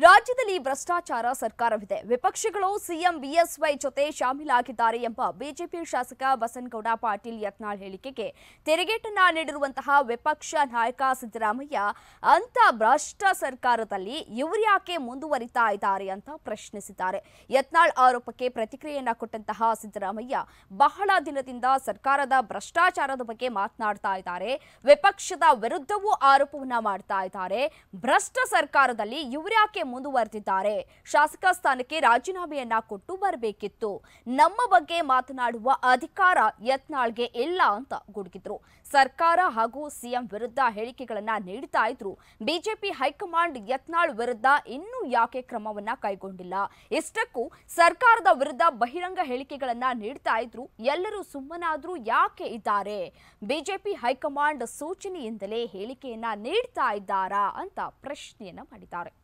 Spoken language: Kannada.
ರಾಜ್ಯದಲ್ಲಿ ಭ್ರಷ್ಟಾಚಾರ ಸರ್ಕಾರವಿದೆ ವಿಪಕ್ಷಗಳು ಸಿಎಂ ಬಿಎಸ್ವೈ ಜೊತೆ ಶಾಮೀಲಾಗಿದ್ದಾರೆ ಎಂಬ ಬಿಜೆಪಿ ಶಾಸಕ ಬಸನಗೌಡ ಪಾಟೀಲ್ ಯತ್ನಾಳ್ ಹೇಳಿಕೆಗೆ ತೆರೆಗೇಟನ್ನ ನೀಡಿರುವಂತಹ ವಿಪಕ್ಷ ನಾಯಕ ಸಿದ್ದರಾಮಯ್ಯ ಅಂತ ಭ್ರಷ್ಟ ಸರ್ಕಾರದಲ್ಲಿ ಇವ್ರ್ಯಾಕೆ ಮುಂದುವರಿತಾ ಇದ್ದಾರೆ ಅಂತ ಪ್ರಶ್ನಿಸಿದ್ದಾರೆ ಯತ್ನಾಳ್ ಆರೋಪಕ್ಕೆ ಪ್ರತಿಕ್ರಿಯೆಯನ್ನ ಕೊಟ್ಟಂತಹ ಸಿದ್ದರಾಮಯ್ಯ ಬಹಳ ದಿನದಿಂದ ಸರ್ಕಾರದ ಭ್ರಷ್ಟಾಚಾರದ ಬಗ್ಗೆ ಮಾತನಾಡ್ತಾ ಇದ್ದಾರೆ ವಿಪಕ್ಷದ ವಿರುದ್ಧವೂ ಆರೋಪವನ್ನ ಮಾಡ್ತಾ ಇದ್ದಾರೆ ಭ್ರಷ್ಟ ಸರ್ಕಾರದಲ್ಲಿ ಇವ್ರ್ಯಾಕೆ ಮುಂದುವರೆದಿದ್ದಾರೆ ಶಾಸಕ ಸ್ಥಾನಕ್ಕೆ ರಾಜೀನಾಮೆಯನ್ನ ಕೊಟ್ಟು ಬರಬೇಕಿತ್ತು ನಮ್ಮ ಬಗ್ಗೆ ಮಾತನಾಡುವ ಅಧಿಕಾರ ಯತ್ನಾಳ್ಗೆ ಇಲ್ಲ ಅಂತ ಗುಡುಗಿದ್ರು ಸರ್ಕಾರ ಹಾಗೂ ಸಿಎಂ ವಿರುದ್ಧ ಹೇಳಿಕೆಗಳನ್ನ ನೀಡ್ತಾ ಇದ್ರು ಬಿಜೆಪಿ ಹೈಕಮಾಂಡ್ ಯತ್ನಾಳ್ ವಿರುದ್ಧ ಇನ್ನೂ ಯಾಕೆ ಕ್ರಮವನ್ನ ಕೈಗೊಂಡಿಲ್ಲ ಇಷ್ಟಕ್ಕೂ ಸರ್ಕಾರದ ವಿರುದ್ಧ ಬಹಿರಂಗ ಹೇಳಿಕೆಗಳನ್ನ ನೀಡ್ತಾ ಇದ್ರು ಎಲ್ಲರೂ ಸುಮ್ಮನಾದ್ರೂ ಯಾಕೆ ಇದ್ದಾರೆ ಬಿಜೆಪಿ ಹೈಕಮಾಂಡ್ ಸೂಚನೆಯಿಂದಲೇ ಹೇಳಿಕೆಯನ್ನ ನೀಡ್ತಾ ಇದ್ದಾರಾ ಅಂತ ಪ್ರಶ್ನೆಯನ್ನ ಮಾಡಿದ್ದಾರೆ